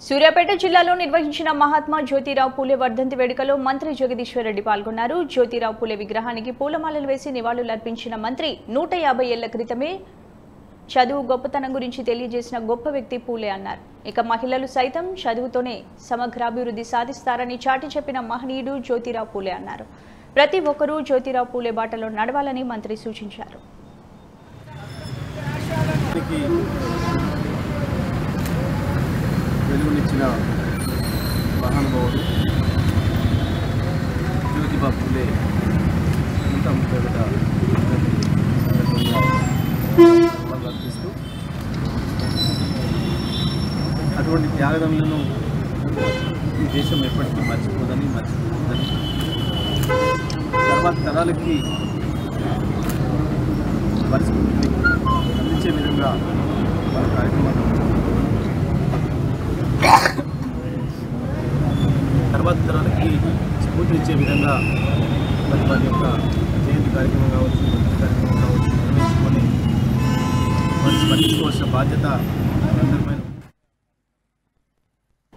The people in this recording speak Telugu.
సూర్యాపేట జిల్లాలో నిర్వహించిన మహాత్మా జ్యోతిరావు పూలే వర్ధంతి వేడుకలో మంత్రి జగదీశ్వర్ రెడ్డి పాల్గొన్నారు జ్యోతిరావు పూలే విగ్రహానికి పూలమాలలు వేసి నివాళులర్పించిన మంత్రి నూట యాభై ఏళ్ల క్రితమే చదువు గొప్పతనం గురించి తెలియజేసిన గొప్ప వ్యక్తి పూలే అన్నారు ఇక మహిళలు సైతం చదువుతోనే సమగ్రాభివృద్ధి సాధిస్తారని చాటి చెప్పిన మహనీయుడు జ్యోతిరావు పూలే అన్నారు ప్రతి ఒక్కరూ జ్యోతిరావు పూలే బాటలో నడవాలని మంత్రి సూచించారు మనకి వెలుగునిచ్చిన మహానుభావుడు జ్యోతిబా పూలే ఇంత ముఖ్యత అర్పిస్తూ అటువంటి త్యాగదములను ఈ దేశం ఎప్పటికీ మర్చిపోదని మర్చిపోతుందని తర్వాత తరాలకి పరిస్థితిని అందించే విధంగా మన కార్యక్రమాలు తర్వాత తరాలకి స్ఫూర్తినిచ్చే విధంగా మరి వారి యొక్క జయంతి కార్యక్రమం కావచ్చు భక్తి కార్యక్రమం కావచ్చు నిర్వహించుకొని వారు స్మరించుకోవాల్సిన బాధ్యత మనందరిపైన